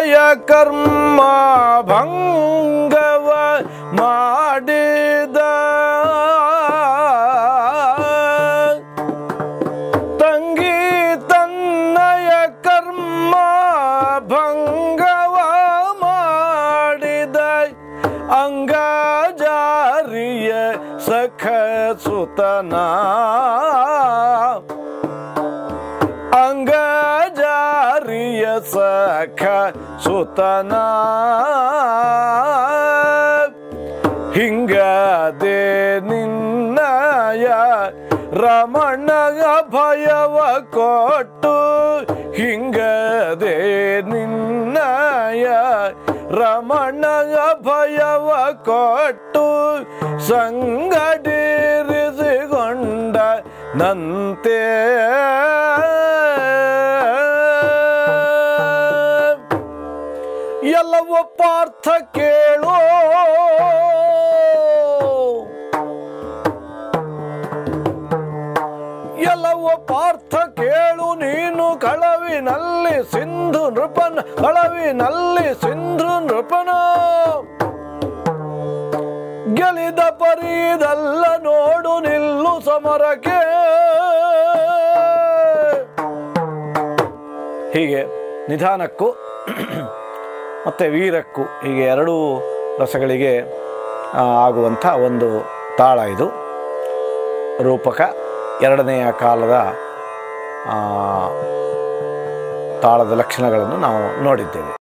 ತನ್ನಯ ಕರ್ಮ ಭಂಗವ ಮಾಡಿದ ತಂಗಿ ತನ್ನಯ ಕರ್ಮ ಭಂಗವ ಮಾಡಿದ ಅಂಗಜಾರಿಯ ಸಖ ಸುತನ ಅಂಗಜಾರಿಯ ಸಖ ಸುತನ ಹಿಂಗದೆ ನಿನ್ನಯ ರಮಣಗ ಭಯವ ಕೊಟ್ಟು ಹಿಂಗದೆ ನಿನ್ನಯ ರಮಣಗ ಭಯವ ಕೊಟ್ಟು ಸಂಗಡಿರಿಸಿಕೊಂಡ ನಂತೆ ಎಲ್ಲವೋ ಪಾರ್ಥ ಕೇಳೋ ಎಲ್ಲವೋ ಪಾರ್ಥ ಕೇಳು ನೀನು ಕಳವಿನಲ್ಲಿ ಸಿಂಧು ನೃಪನ ಕಳವಿನಲ್ಲಿ ಸಿಂಧು ನೃಪನ ಗೆಲಿದ ಪರಿದಲ್ಲ ನೋಡು ನಿಲ್ಲು ಸಮರಕ್ಕೆ ಹೀಗೆ ನಿಧಾನಕ್ಕೂ ಮತ್ತು ವೀರಕ್ಕೂ ಹೀಗೆ ಎರಡೂ ರಸಗಳಿಗೆ ಆ, ಆಗುವಂಥ ಒಂದು ತಾಳ ಇದು ರೂಪಕ ಎರಡನೆಯ ಕಾಲದ ಆ, ತಾಳದ ಲಕ್ಷಣಗಳನ್ನು ನಾವು ನೋಡಿದ್ದೇವೆ